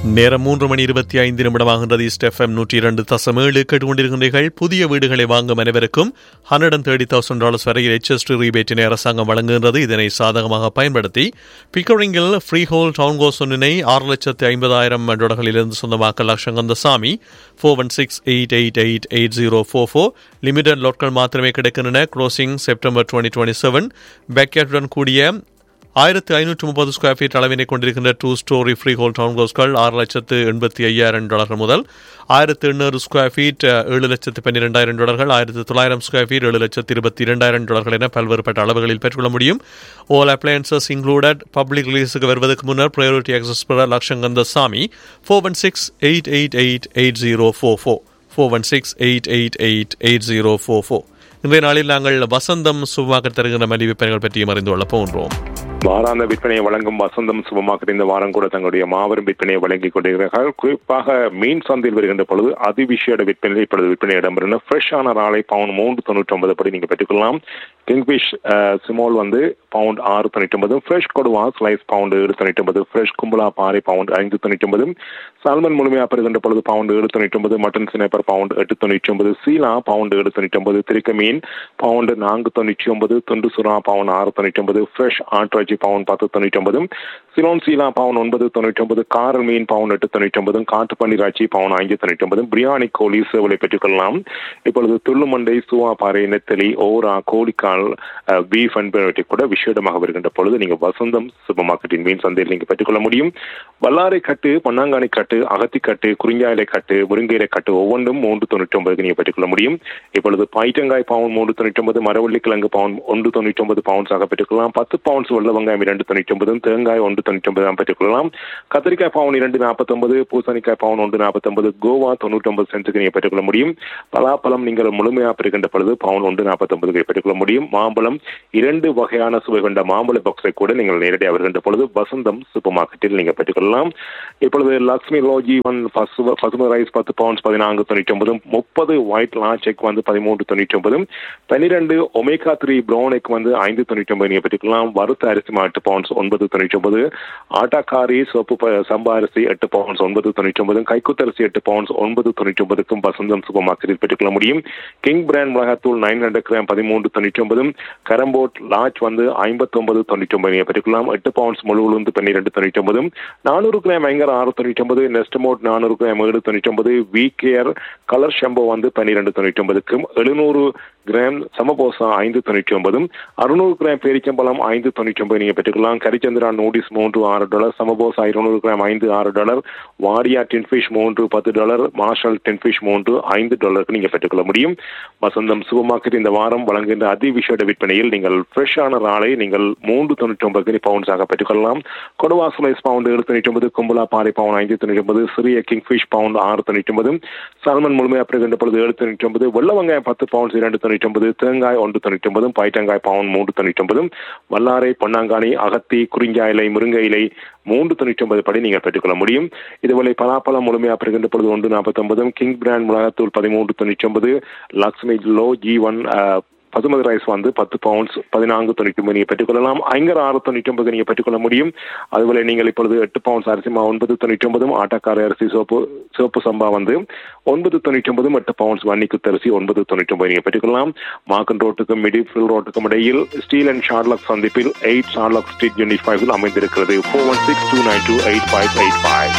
நேரம் மூன்று மணி இருபத்தி ஐந்து நிமிடமாகின்றது ஈஸ்ட் எஃப்எம் நூற்றி இரண்டு தசம் ஏழு கேட்டுக்கொண்டிருக்கின்றீர்கள் புதிய வீடுகளை வாங்கும் அனைவருக்கும் hundred and thirty thousand dollars வரையில் ஹெச்எஸ்டி ரீபேட்டினை அரசாங்கம் வழங்குகின்றது இதனை சாதகமாக பயன்படுத்தி பிக்கரிங்கில் ஃப்ரீ ஹோல் டவுன் கோசொன்னினை ஆறு லட்சத்து ஐம்பதாயிரம் டாலர்களிலிருந்து சொந்தமாக்க Latchakanthasamy four one six eight eight eight eight zero four four limited லோட்கள் மாத்திரமே கிடைக்கின்றன closing September twenty twenty seven பேக்கேட்டுடன் கூடிய ஆயிரத்து ஐநூற்று முப்பது ஸ்கொயர் ஃபீட் அளவினை கொண்டிருக்கின்ற two story freehold town ஹவுஸ்கள் ஆறு லட்சத்து எண்பத்தி ஐயாயிரம் டாலர்கள் முதல் ஆயிரத்து எண்ணூறு ஸ்கொயர் ஃபீட் ஏழு லட்சத்து பன்னிரெண்டாயிரம் டாலர்கள் ஆயிரத்து தொள்ளாயிரம் ஸ்கொயர் ஃபீட் ஏழு லட்சத்து இருபத்தி இரண்டாயிரம் டாலர்கள் என பல்வேறுபட்ட அளவுகளில் பெற்றுக்கொள்ள முடியும் ஓல் அப்ளையன்சஸ் இன்க்ளூடட் பப்ளிக் ரிலீஸுக்கு வருவதற்கு முன்னர் ப்ரையாரிட்டி அக்சஸ் பெற Latchakanthasamy four one six eight eight eight eight zero four four four one six eight eight eight eight zero four four இன்றைய நாளில் நாங்கள் வசந்தம் சுபமாக தருகின்ற மலிவு விற்பனைகள் பற்றியும் அறிந்து கொள்ள போன்றோம் வாராந்த விற்பனையை வழங்கும் வசந்தம் சுபமாக்கட் இந்த வாரம் கூட தங்களுடைய மாபெரும் விற்பனையை வழங்கிக் கொண்டிருக்கிறார்கள் குறிப்பாக மீன் சந்தையில் வருகின்ற பொழுது அதிவிஷேட விற்பனையில் இப்பொழுது விற்பனை இடம்பெறும் ஃப்ரெஷ்ஷான ராலை பவுண்ட் மூன்று தொண்ணூற்றி ஒன்பது படி நீங்கள் பெற்றுக்கொள்ளலாம் கிங்ஃபிஷ் சிமோல் வந்து பவுண்ட் ஆறு தொண்ணூற்றி ஒன்பது ஃப்ரெஷ் கொடுவா ஸ்லைஸ் பவுண்ட் ஏழு தொண்ணூற்றி ஒன்பது ஃப்ரெஷ் கும்பலா பாறை பவுண்ட் ஐந்து தொண்ணூற்றி ஒன்பது சால்மன் முழுமையாக பெறுகின்ற பொழுது பவுண்ட் ஏழு தொண்ணூற்றி ஒன்பது மட்டன் சினைப்பர் பவுண்ட் எட்டு தொண்ணூற்றி ஒன்பது சீலா பவுண்ட் ஏழு தொண்ணூற்றி ஒன்பது திருக்க மீன் பவுண்ட் நான்கு தொண்ணூற்றி ஒன்பது துண்டு சுறா பவுண்ட் ஆறு தொண்ணூற்றி ஒன்பது ஃப்ரெஷ் ஆட்ராஜி பவுண்ட் பத்து தொண்ணூற்றி ஒன்பது சிலோன் சீலா பவுன் ஒன்பது தொண்ணூற்றி ஒன்பது காரல் மீன் பவுன் எட்டு தொண்ணூற்றி ஒன்பது காட்டு பன்னிராட்சி பவுன் ஐந்து தொண்ணூற்றி ஒன்பது பிரியாணி கோழி சேவலை பெற்றுக்கொள்ளலாம் இப்பொழுது துள்ளுமண்டை சுவாப்பாறை நெத்தலி ஓரா கோழிக்கால் பீஃப் என்பவற்றை கூட விஷேடமாக வருகின்ற பொழுது நீங்கள் வசந்தம் சூப்பர் மார்க்கெட்டின் மீன் சந்தையில் நீங்கள் பெற்றுக்கொள்ள முடியும் வல்லாரை கட்டு பொன்னாங்கானி கட்டு அகத்திக்கட்டு குறிஞ்சாயிலை கட்டு முருங்கையிலை கட்டு ஒவ்வொன்றும் மூன்று தொண்ணூற்றி ஒன்பதுக்கு நீங்கள் பெற்றுக்கொள்ள முடியும் இப்பொழுது பைட்டங்காய் பவுன் மூன்று தொண்ணூற்றி ஒன்பது மரவள்ளி கிழங்கு பவுன் ஒன்று தொண்ணூற்றி ஒன்பது பவுன்ஸாக பெற்றுக்கொள்ளலாம் பத்து பவுன்ஸ் வெள்ள வெங்காயம் இரண்டு தொண்ணூற்றி ஒன்பதும் தேங்காய் ஒன்று தொண்ணூற்றி ஒன்பது தான் பெற்றுக்கொள்ளலாம் கத்திரிக்காய் பவுன் இரண்டு நாற்பத்தொன்பது பூசணிக்காய் பவுன் ஒன்று நாற்பத்தொன்பது கோவா தொண்ணூற்றி ஒன்பது சென்ட்டுக்கு நீங்கள் பெற்றுக்கொள்ள முடியும் பலாப்பழம் நீங்கள் முழுமையாக பெறுகின்ற பொழுது பவுன் ஒன்று நாற்பத்தொன்பதுக்கு பெற்றுக்கொள்ள முடியும் மாம்பழம் இரண்டு வகையான சுவை கொண்ட மாம்பழ பாக்ஸை கூட நீங்கள் நேரடியாக வருகின்ற பொழுது வசந்தம் சூப்பர் மார்க்கெட்டில் நீங்கள் பெற்றுக்கொள்ளலாம் இப்பொழுது லக்ஷ்மி லோஜி ஒன் பசும ரைஸ் பத்து பவுன்ஸ் பதினான்கு தொண்ணூற்றி ஒன்பது முப்பது ஒயிட் லா செக் வந்து பதிமூன்று தொண்ணூற்றி ஒன்பது பன்னிரெண்டு ஒமேகா த்ரீ ப்ரௌன் எக் வந்து ஐந்து தொண்ணூற்றி ஒன்பது நீங்கள் பெற்றுக்கலாம் வறுத்த அரிசி மாட்டு பவுன்ஸ் ஒன்பது தொண்ணூற்றி ஒன்பது ஆட்டாக்காரி சோப்பு சம்பா அரிசி எட்டு பவுன்ஸ் ஒன்பது தொண்ணூற்றி ஒன்பது கைக்குத்தரிசி எட்டு பவுன்ஸ் ஒன்பது தொண்ணூற்றி ஒன்பதுக்கும் வசந்தம் சூப்பர் மார்க்கெட்டில் பெற்றுக்கொள்ள முடியும் கிங் பிராண்ட் மிளகாத்தூள் நைன் ஹண்ட்ரட் கிராம் பதிமூன்று தொண்ணூற்றி ஒன்பதும் கரம்போட் லாச் வந்து ஐம்பத்தொன்பது தொண்ணூற்றி ஒன்பது நீங்கள் பெற்றுக்கலாம் எட்டு பவுன்ஸ் முழு உளுந்து பன்னிரெண்டு தொண்ணூற்றி ஒன்பதும் நானூறு கிராம் ஐங்கர் ஆறு தொண்ணூற்றி ஒன்பது நெஸ்டமோட் நானூறு கிராம் ஏழு தொண்ணூற்றி ஒன்பது வி கேர் கலர் ஷம்போ வந்து பன்னிரெண்டு தொண்ணூற்றி ஒன்பதுக்கும் எழுநூறு கிராம் சமபோசா ஐந்து தொண்ணூற்றி ஒன்பதும் அறுநூறு கிராம் பேரிச்சம்பழம் ஐந்து தொண்ணூற்றி ஒன்பது நீங்கள் பெற்றுக்கலாம் கரிச்சந்திரா நூடிஸ் மூன்று ஆறு டாலர் சமபோசா இருநூறு கிராம் ஐந்து ஆறு டாலர் வாடியா டென்ஃபிஷ் மூன்று பத்து டாலர் மார்ஷல் டென்ஃபிஷ் மூன்று ஐந்து டாலருக்கு நீங்கள் பெற்றுக்கொள்ள முடியும் வசந்தம் சூப்பர் மார்க்கெட் இந்த வாரம் வழங்குகின்ற அதிவிஷேட விற்பனையில் நீங்கள் ஃப்ரெஷ்ஷான ராளை நீங்கள் மூன்று தொண்ணூற்றி ஒன்பது பவுன்ஸாக பெற்றுக்கொள்ளலாம் கொடுவா ஸ்லைஸ் பவுண்ட் ஏழு தொண்ணூற்றி ஒன்பது கும்பலா பாறை பவுன் ஐந்து தொண்ணூற்றி ஒன்பது சிறிய கிங்ஃபிஷ் பவுண்ட் ஆறு தொண்ணூற்றி ஒன்பது சால்மன் முழுமையாக பெறுகின்ற பொழுது ஏழு தொண்ணூற்றி ஒன்பது வெள்ள வெங்காயம் பத்து பவுன்ஸ் இரண்டு தொண்ணூற்றி ஒன்பது தேங்காய் ஒன்று தொண்ணூற்றி ஒன்பதும் பைட்டங்காய் பவுன் மூன்று தொண்ணூற்றி ஒன்பதும் வல்லாரை பொன்னாங்கானி அகத்தி குறிஞ்சா இலை முருங்கை இலை மூன்று தொண்ணூற்றி ஒன்பது படி நீங்கள் பெற்றுக்கொள்ள முடியும் இதுவரை பலாப்பழம் முழுமையாக பெறுகின்ற பொழுது ஒன்று நாற்பத்தொன்பதும் கிங் பிராண்ட் மிளகாத்தூள் பதிமூன்று தொண்ணூற்றி ஒன்பது லக்ஷ்மி லோ ஜி ஒன் பசுமதி ரைஸ் வந்து பத்து பவுண்ட்ஸ் பதினான்கு தொண்ணூற்றி ஒன்பது நீங்கள் பெற்றுக்கொள்ளலாம் ஐங்கர் ஆறு தொண்ணூற்றி ஒன்பது நீங்கள் பெற்றுக்கொள்ள முடியும் அதுபோல நீங்கள் இப்பொழுது எட்டு பவுண்ட்ஸ் அரிசி மா ஒன்பது தொண்ணூற்றி ஒன்பதும் ஆட்டக்கார அரிசி சோப்பு சோப்பு சம்பா வந்து ஒன்பது தொண்ணூற்றி ஒன்பதும் எட்டு பவுண்ட்ஸ் வன்னி குத்தரிசி ஒன்பது தொண்ணூற்றி ஒன்பது நீங்கள் பெற்றுக்கொள்ளலாம் மாக்கன் ரோட்டுக்கும் மிடிஃபில் ரோட்டுக்கும் இடையில் ஸ்டீல் அண்ட் ஷார்லாக் சந்திப்பில் எயிட் ஷார்லாக் ஸ்ட்ரீட் யூனிட் ஃபைவில் அமைந்திருக்கிறது four one six two nine two eight five eight five